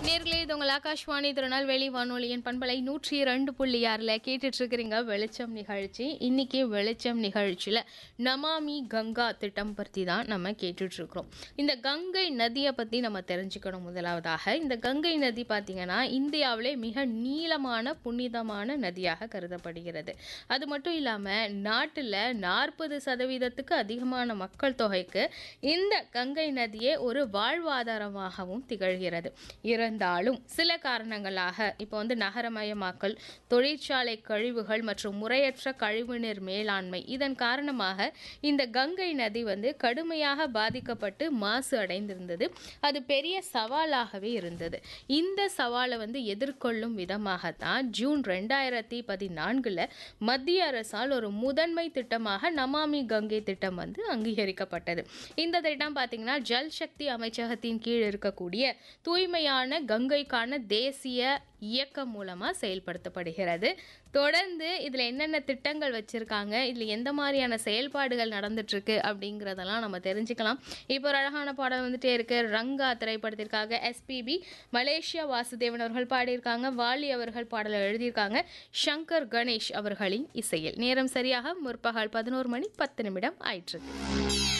நேர்களே இது உங்கள் ஆகாஷ்வாணி திருநெல்வேலி வானொலியின் பண்பலை நூற்றி இரண்டு புள்ளி ஆறில் கேட்டுட்டு இருக்கிறீங்க வெளிச்சம் நிகழ்ச்சி இன்னைக்கு வெளிச்சம் நிகழ்ச்சியில் நமாமி கங்கா திட்டம் பற்றி தான் நம்ம கேட்டுட்டு இருக்கிறோம் இந்த கங்கை நதியை பற்றி நம்ம தெரிஞ்சுக்கணும் முதலாவதாக இந்த கங்கை நதி பார்த்திங்கன்னா இந்தியாவிலே மிக நீளமான புனிதமான நதியாக கருதப்படுகிறது அது மட்டும் இல்லாமல் நாட்டில் நாற்பது சதவீதத்துக்கு அதிகமான மக்கள் தொகைக்கு இந்த கங்கை நதியே ஒரு வாழ்வாதாரமாகவும் திகழ்கிறது இருந்தாலும் சில காரணங்களாக இப்போ வந்து நகரமயமாக்கல் தொழிற்சாலை கழிவுகள் மற்றும் முறையற்ற கழிவுநீர் மேலாண்மை இதன் காரணமாக இந்த கங்கை நதி வந்து கடுமையாக பாதிக்கப்பட்டு மாசு அடைந்திருந்தது அது பெரிய சவாலாகவே இருந்தது இந்த சவாலை வந்து எதிர்கொள்ளும் விதமாகத்தான் ஜூன் ரெண்டாயிரத்தி பதினான்குல மத்திய அரசால் ஒரு முதன்மை திட்டமாக நமாமி கங்கை திட்டம் வந்து அங்கீகரிக்கப்பட்டது இந்த திட்டம் பார்த்தீங்கன்னா ஜல் சக்தி அமைச்சகத்தின் கீழ் இருக்கக்கூடிய தூய்மையான கங்கைக்கான தேசிய இயக்கம் மூலமாக செயல்படுத்தப்படுகிறது தொடர்ந்து இதில் என்னென்ன திட்டங்கள் வச்சுருக்காங்க இதில் எந்த மாதிரியான செயல்பாடுகள் நடந்துட்டுருக்கு அப்படிங்கிறதெல்லாம் நம்ம தெரிஞ்சுக்கலாம் இப்போ ஒரு அழகான பாடல் வந்துட்டே இருக்கு ரங்கா திரைப்படத்திற்காக எஸ்பிபி மலேசியா வாசுதேவன் அவர்கள் பாடியிருக்காங்க வாலி அவர்கள் பாடலை எழுதியிருக்காங்க சங்கர் கணேஷ் அவர்களின் இசையில் நேரம் சரியாக முற்பகல் பதினோரு மணி பத்து நிமிடம் ஆயிற்றுக்கு